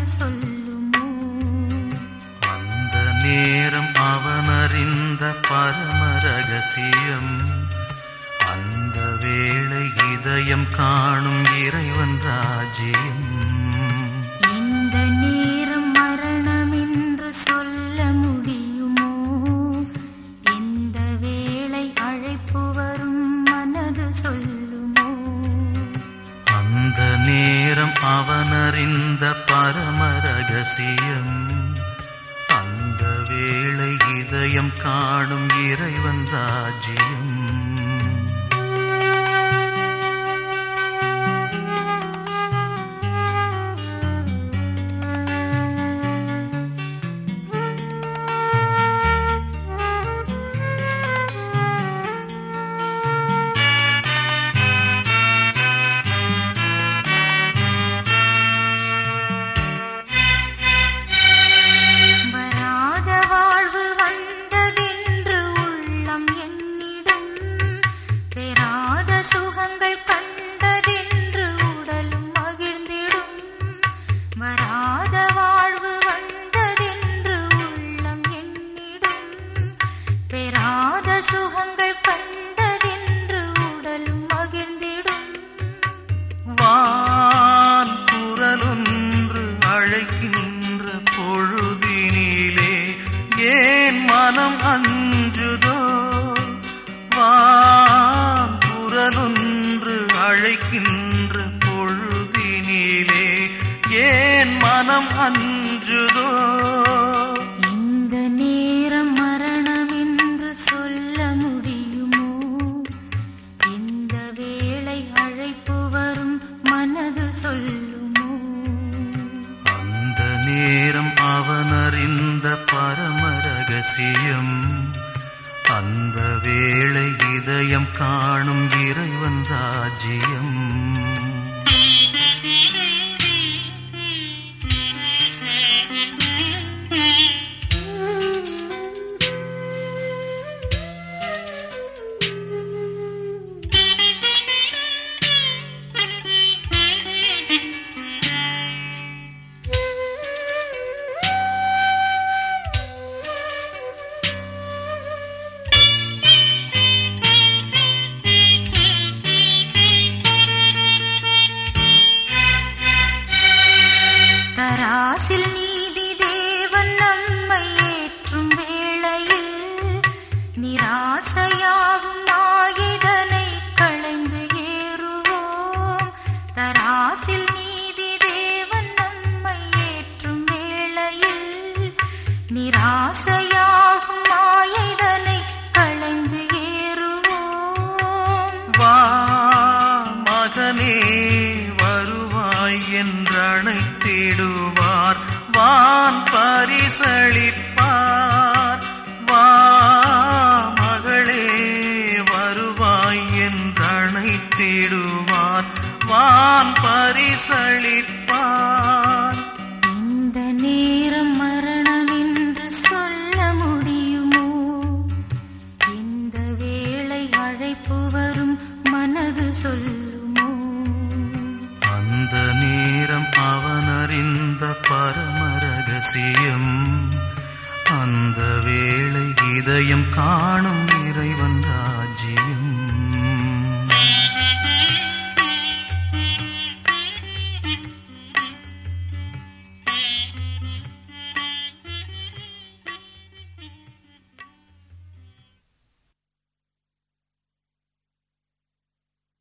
சொல்லுமோ அந்த நேரம் அவனறிந்த பரம ரகசியம் அந்த வேளை இதயம் காணும் இறைவன் ராஜ்யம் இந்த நேரம் மரணம் என்று சொல்ல முடியுமோ எந்த வேளை அழைப்பு வரும் மனது சொல்லுமோ அந்த நேரம் அவனறிந்த பரம ரகசியம் அந்த வேளை இதயம் காணும் இறைவன் ராஜ்யம் வராத வாழ்வு வந்ததென்று உள்ளம் எண்ணிடும் பெறாத சுகங்கள் கண்டதென்று உடலும் மகிழ்ந்திடும் வராத வாழ்வு வந்ததென்று உள்ளம் எண்ணிடும் பெறாத சுகங்கள் கண்டதென்று உடலும் மகிழ்ந்திடும் வான் குரலொன்று அழைக்கின்ற பொழுதினிலே ஏன் மனம் அஞ்சுதோ வான் குரலொன்று அழைக்கின்ற பொழுதினிலே ஏன் மனம் அஞ்சுதோ இந்த நேரம் மரணம் என்று சொல்ல முடியுமோ இந்த வேளை அழைப்பு வரும் மனது சொல்லுமோ அந்த நேரம் அவனறிந்த பரம ரகசியம் அந்த வேளை இதயம் காணும் இறைவன் ராஜ்யம் தராசில் நீதி தேவன் நம்மை ஏற்றும் வேளையில் நிராசையாகும் ஆயுதனை களைந்து ஏறுவோம் தராசில் நீதி தேவன் நம்மை ஏற்றும் வேளையில் நிராசையாகும் ஆயுதனை களைந்து ஏறுவோம் வா மகனே வருவாய் என்றழைத்திடுவார் வான் பரிசளிப்பார் வா மகளே வருவாய் என்றழைத்திடுவார் வான் பரிசளிப்பார் இந்த நேரம் மரணம் என்று சொல்ல முடியுமோ இந்த வேளை அழைப்பு வரும் மனது சொல்லுமோ அந்த நேரம் அவனறிந்த பரம ரகசியம் அந்த வேளை இதயம் காணும் இறைவன் ராஜ்யம்